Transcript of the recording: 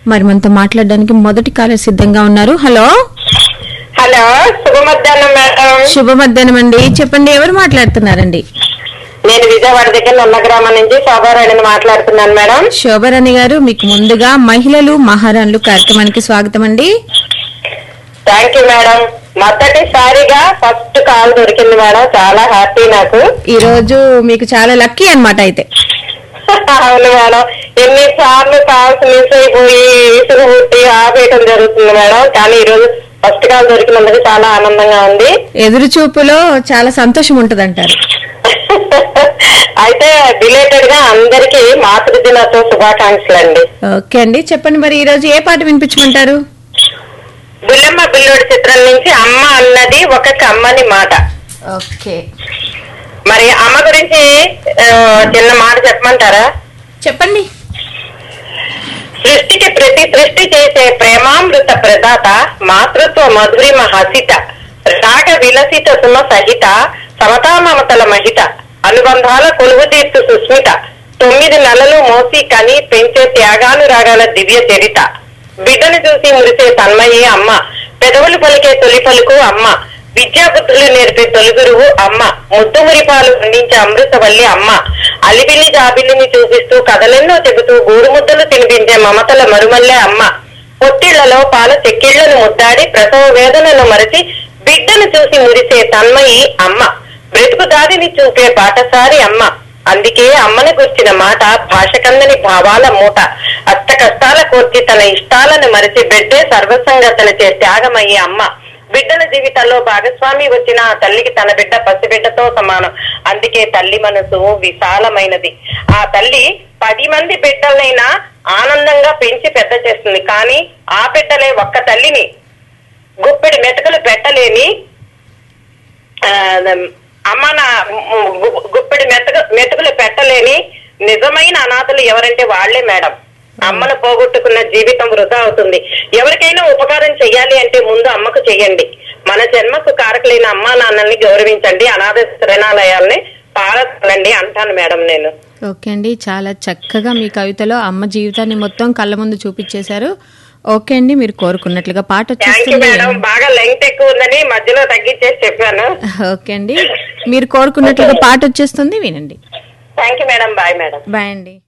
మరి మనతో మాట్లాడడానికి మొదటి కాలర్ సిద్ధంగా ఉన్నారు హలో హలో శుభ మధ్యాహ్నం మేడం శుభ మధ్యాహ్నం అండి చెప్పండి ఎవరు మాట్లాడుతున్నారండి నేను విజయవాడ దగ్గర నల్ల గ్రామం నుంచి శోభారాణిని మాట్లాడుతున్నాను మేడం శోభరాణి గారు మీకు ముందుగా మహిళలు మహారాణులు కార్యక్రమానికి స్వాగతం అండి థ్యాంక్ యూ మేడం మొదటిసారిగా ఫస్ట్ కాల్ దొరికింది మేడం చాలా హ్యాపీ నాకు ఈ రోజు మీకు చాలా లక్కీ అన్నమాట అయితే అవును మేడం ఎన్నిసార్లు కాల్స్ మిస్ అయిపోయి విసుగు పుట్టి ఆపేయటం జరుగుతుంది మేడం కానీ ఈ రోజు ఫస్ట్ కాల్ దొరికినందుకు చాలా ఆనందంగా ఉంది ఎదురు చూపులో చాలా సంతోషం ఉంటదంటారు అయితే డిలేటెడ్ గా అందరికి మాతృదినోత్సవ శుభాకాంక్షలు అండి ఓకే అండి చెప్పండి మరి ఈ రోజు ఏ పాట వినిపించమంటారు బుల్లమ్మ బిల్లుడి చిత్రం నుంచి అమ్మ అన్నది ఒక కమ్మని మాట ఓకే మరి అమ్మ గురించి ఆ, చిన్న మాట చెప్పమంటారా చెప్పండి సృష్టికి ప్రతి సృష్టి చేసే ప్రేమామృత ప్రదాత మాతృత్వ మధురిమ హసిత రాగ విలసిత సుమ సహిత సమతా మమతల మహిత అనుబంధాల కొలువు తీర్చు సుస్మిత తొమ్మిది నెలలు మోసి కని పెంచే త్యాగానురాగాల దివ్య చరిత బిడ్డను చూసి మురిసే తన్మయే అమ్మ పెదవులు పలికే తొలి పలుకు అమ్మ విద్యా బుద్ధులు నేర్పే తొలి గురువు అమ్మ ముద్దు మురిపాలు అందించే అమృతవల్లి అమ్మ అలిబిల్లి జాబిల్లిని చూపిస్తూ కథలెన్నో చెబుతూ గూడు ముద్దలు తినిపించే మమతల మరుమల్లే అమ్మ పొత్తిళ్లలో పాల చెక్కిళ్లను ముద్దాడి ప్రసవ వేదనను మరచి బిడ్డను చూసి మురిసే తన్మయి అమ్మ బ్రతుకు దారిని చూపే పాఠసారి అమ్మ అందుకే అమ్మని గుర్చిన మాట భాషకందని భావాల మూట అష్ట కష్టాల కోర్చి తన ఇష్టాలను మరిచి బిడ్డే సర్వసంగతనచే త్యాగమయ్యే అమ్మ బిడ్డల జీవితంలో భాగస్వామి వచ్చిన ఆ తల్లికి తన బిడ్డ పసిబిడ్డతో సమానం అందుకే తల్లి మనసు విశాలమైనది ఆ తల్లి పది మంది బిడ్డలనైనా ఆనందంగా పెంచి పెద్ద చేస్తుంది కానీ ఆ బిడ్డలే ఒక్క తల్లిని గుప్పెడి మెతుకులు పెట్టలేని ఆ, అమ్మ నా గు- గుప్పెడి మెతుకు మెతుకులు పెట్టలేని నిజమైన అనాథలు ఎవరంటే వాళ్లే మేడం అమ్మను పోగొట్టుకున్న జీవితం వృధా అవుతుంది ఎవరికైనా ఉపకారం చెయ్యాలి అంటే ముందు అమ్మకు చెయ్యండి మన జన్మకు కారకులైన అమ్మా నాన్నల్ని గౌరవించండి అనాథ శరణాలయాల్ని పాలనండి అంటాను మేడం నేను ఓకే అండి చాలా చక్కగా మీ కవితలో అమ్మ జీవితాన్ని మొత్తం కళ్ళ ముందు చూపించేశారు ఓకే అండి మీరు కోరుకున్నట్లుగా పాట థ్యాంక్ యూ వచ్చేస్తుంది మేడం బాగా లెంగ్త్ ఎక్కువ ఉందని మధ్యలో తగ్గించేసి చెప్పాను ఓకే అండి మీరు కోరుకున్నట్లుగా పాట వచ్చేస్తుంది వినండి thank you madam bye madam bye అండి